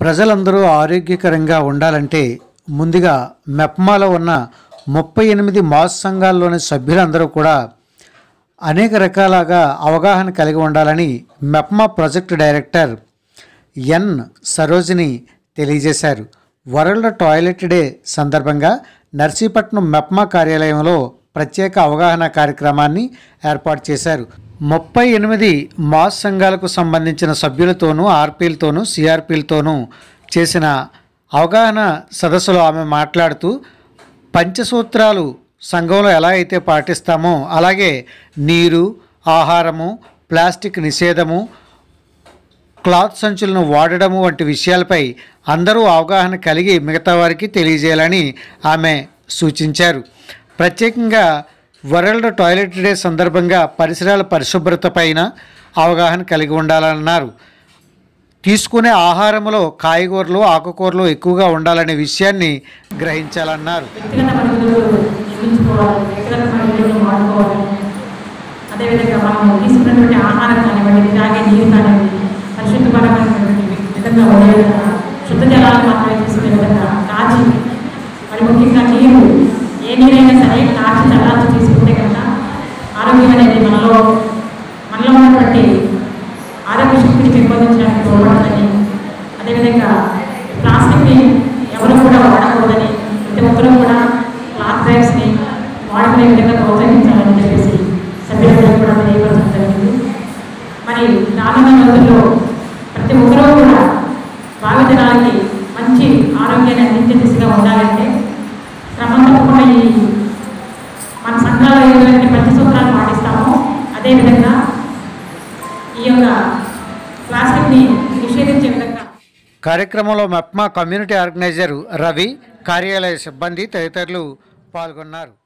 ప్రజలందరూ ఆరోగ్యకరంగా ఉండాలంటే ముందుగా మెప్మాలో ఉన్న ముప్పై ఎనిమిది మాస్ సంఘాల్లోని సభ్యులందరూ కూడా అనేక రకాలుగా అవగాహన కలిగి ఉండాలని MEPMA project director N Sarojini తెలియజేశారు వరల్డ్ టాయిలెట్ డే సందర్భంగా నర్సీపట్నం మెప్మా కార్యాలయంలో ప్రత్యేక అవగాహన కార్యక్రమాన్ని ఏర్పాటు చేశారు ముప్పై ఎనిమిది మాస్ సంఘాలకు సంబంధించిన సభ్యులతోనూ ఆర్పీలతోనూ సిఆర్పీలతోనూ చేసిన అవగాహన సదస్సులో ఆమె మాట్లాడుతూ పంచసూత్రాలు సంఘంలో ఎలా అయితే పాటిస్తామో అలాగే నీరు ఆహారము ప్లాస్టిక్ నిషేధము క్లాత్ సంచులను వాడడము వంటి విషయాలపై అందరూ అవగాహన కలిగి మిగతా వారికి తెలియజేయాలని ఆమె సూచించారు ప్రత్యేకంగా వరల్డ్ టాయిలెట్ డే సందర్భంగా పరిసరాల పరిశుభ్రత పైన అవగాహన కలిగి ఉండాలన్నారు తీసుకునే ఆహారంలో కాయగూరలు ఆకుకూరలు ఎక్కువగా ఉండాలనే విషయాన్ని గ్రహించాలన్నారు వ్యక్తిగత పరిమితులు నిర్మించుకోవాలి వ్యక్తిగత పరిమితులను వాడుకోవాలి అదేవిధంగా మనం తీసుకున్నటువంటి ఆహారం కానివ్వండి తాగే నీరు కానివ్వండి పరిశుద్ధపరమైనటువంటి విధంగా ఉండే విధంగా శుద్ధ జలాలు మాత్రమే తీసుకునే విధంగా కాచి మరి ముఖ్యంగా నీరు ఏ నీరైనా సరే కాచి చల్లార్చి తీసుకుంటే కనుక ఆరోగ్యం అనేది మనలో మనలో ఉన్నటువంటి ఆరోగ్య శక్తిని పెంపొందించడానికి తోడ్పడుతుందని అదేవిధంగా ప్లాస్టిక్ని ఎవరు కూడా వాడకూడదని ప్రతి ఒక్కరూ కూడా క్లాత్ బ్యాగ్స్ని వాడుకునే విధంగా ప్రోత్సహించాలని చెప్పేసి సభ్యులందరూ కూడా తెలియపరచడం జరిగింది మరి రానున్న రోజుల్లో ప్రతి ఒక్కరూ కూడా భావితరాలకి మంచి ఆరోగ్యాన్ని అందించే దిశగా ఉండాలంటే క్రమం తప్పకుండా ఈ మన సంఘాలు ఏదైతే పంచసూత్రాలు పాటిస్తామో అదేవిధంగా ఈ యొక్క ప్లాస్టిక్ని నిషేధించే విధంగా కార్యక్రమంలో మెప్మా కమ్యూనిటీ ఆర్గనైజర్ రవి కార్యాలయ సిబ్బంది తదితరులు పాల్గొన్నారు